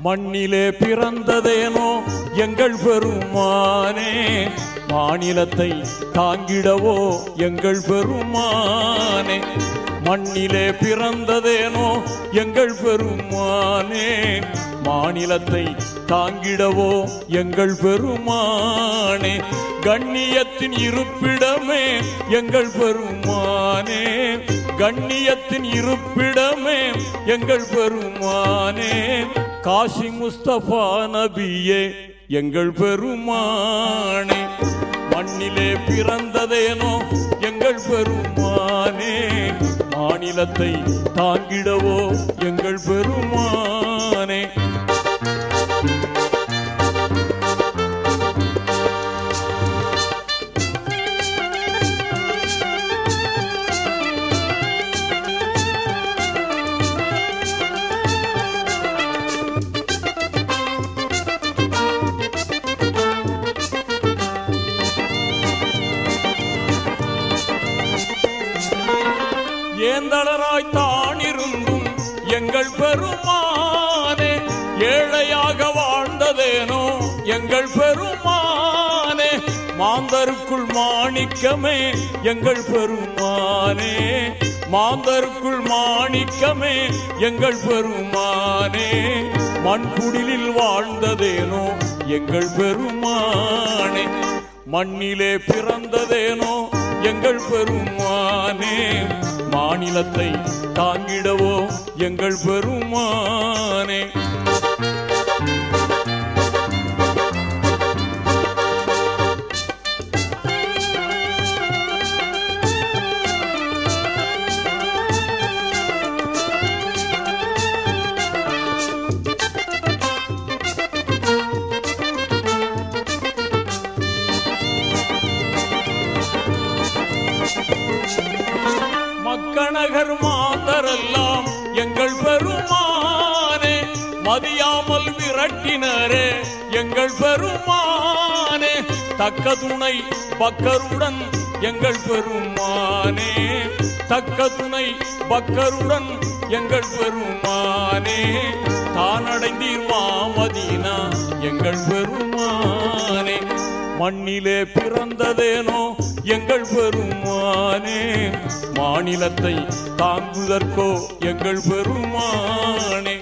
மண்ணிலே பிறந்ததேனோ எங்கள் பெருமானே மாநிலத்தை தாங்கிடவோ எங்கள் பெருமானே மண்ணிலே பிறந்ததேனோ எங்கள் பெருமானே மாநிலத்தை தாங்கிடவோ எங்கள் பெருமானே கண்ணியத்தின் இருப்பிடமே எங்கள் பெருமானே கண்ணியத்தின் இருப்பிடமே எங்கள் பெருமானே காசி முஸ்தபா நபியே எங்கள் பெருமானே மண்ணிலே பிறந்ததேனோ எங்கள் பெருமானே மாநிலத்தை தாங்கிடவோ எங்கள் பெருமானே ஏந்தளராய் தானிருந்தும் எங்கள் பெருமானே ஏழையாக வாழ்ந்ததேனோ எங்கள் பெருமானே மாந்தருக்குள் மாணிக்கமே எங்கள் பெருமானே மாந்தருக்குள் மாணிக்கமே எங்கள் பெருமானே மண்குடிலில் வாழ்ந்ததேனோ எங்கள் பெருமானே மண்ணிலே பிறந்ததேனோ எங்கள் பெருமானே மாநிலத்தை தாங்கிடவோ எங்கள் பெருமானே மக்கநகர் மாந்தரெல்லாம் எங்கள் பெருமானே மதியாமல் விரட்டினரே எங்கள் பெருமானே தக்க துணை பக்கருடன் எங்கள் பெருமானே தக்க துணை பக்கருடன் எங்கள் பெருமானே தானடைந்தீர் மாமதீனா எங்கள் பெருமானே மண்ணிலே பிறந்ததேனோ எங்கள் பெருமானே மாநிலத்தை தாங்குதற்கோ எங்கள் பெருமானே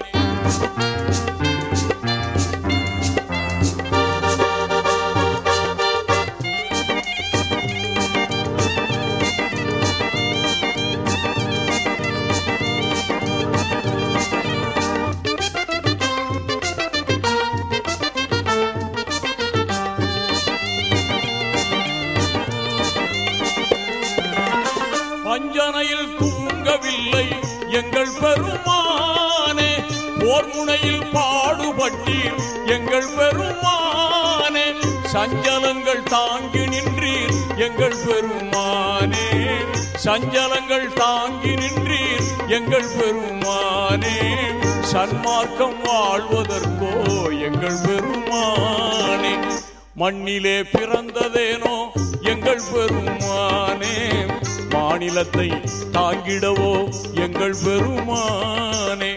பஞ்சனையில் தூங்கவில்லை எங்கள் பெருமானே போர் முனையில் பாடுபட்டீர் எங்கள் பெருமானே சஞ்சலங்கள் தாங்கி நின்றீர் எங்கள் பெருமானே சஞ்சலங்கள் தாங்கி நின்றீர் எங்கள் பெருமானே சன்மார்க்கம் வாழ்வதற்கோ எங்கள் பெருமானே மண்ணிலே பிறந்ததேனோ எங்கள் பெருமானே மாநிலத்தை தாங்கிடவோ எங்கள் பெருமானே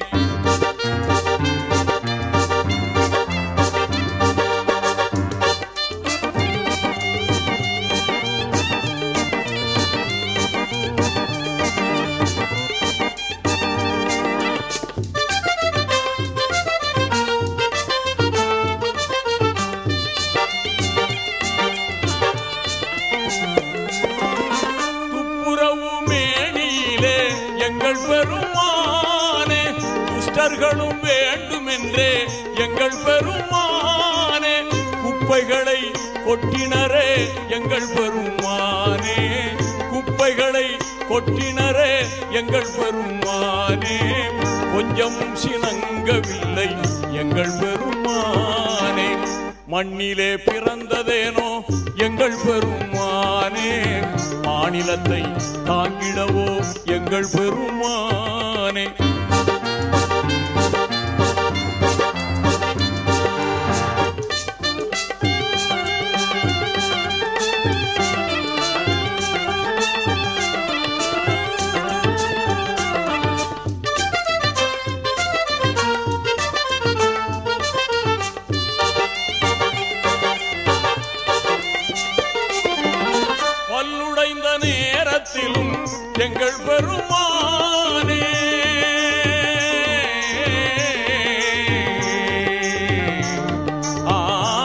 துப்புரவு மேனியிலே எங்கள் பெருமானே துஷ்டர்களும் வேண்டுமென்றே எங்கள் பெருமானே குப்பைகளை கொட்டினரே எங்கள் பெருமானே குப்பைகளை கொட்டினரே எங்கள் பெருமானே கொஞ்சம் சினங்கவில்லை எங்கள் பெருமானே மண்ணிலே பிறந்ததேனோ எங்கள் பெருமானே மாநிலத்தை தாங்கிடவோ எங்கள் பெருமானே எங்கள் பெருமானே ஆ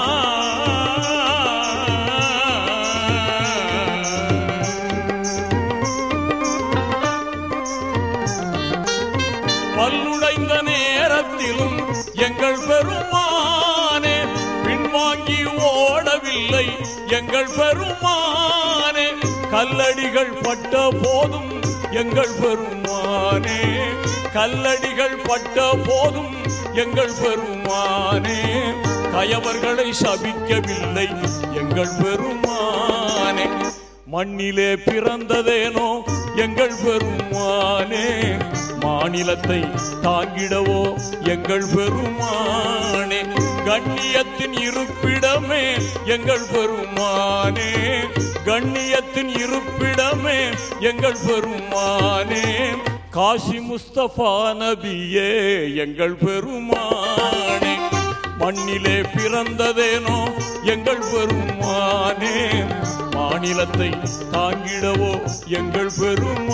பல்லுடைந்த நேரத்திலும் எங்கள் பெருமானே பின்வாங்கி ஓடவில்லை எங்கள் பெருமானே கல்லடிகள் பட்ட போதும் எங்கள் பெருமானே கல்லடிகள் பட்ட போதும் எங்கள் பெருமானே கயவர்களை சபிக்கவில்லை எங்கள் பெருமானே மண்ணிலே பிறந்ததேனோ எங்கள் பெருமானே மாநிலத்தை தாங்கிடவோ எங்கள் பெருமானே கண்ணியத்தின் இருப்பிடமே எங்கள் பெருமானே கண்ணியத்தின் இருப்பிடமே எங்கள் பெருமானே காசி முஸ்தபா நபியே எங்கள் பெருமானே மண்ணிலே பிறந்ததேனோ எங்கள் பெருமானே மாநிலத்தை தாங்கிடவோ எங்கள் பெருமானே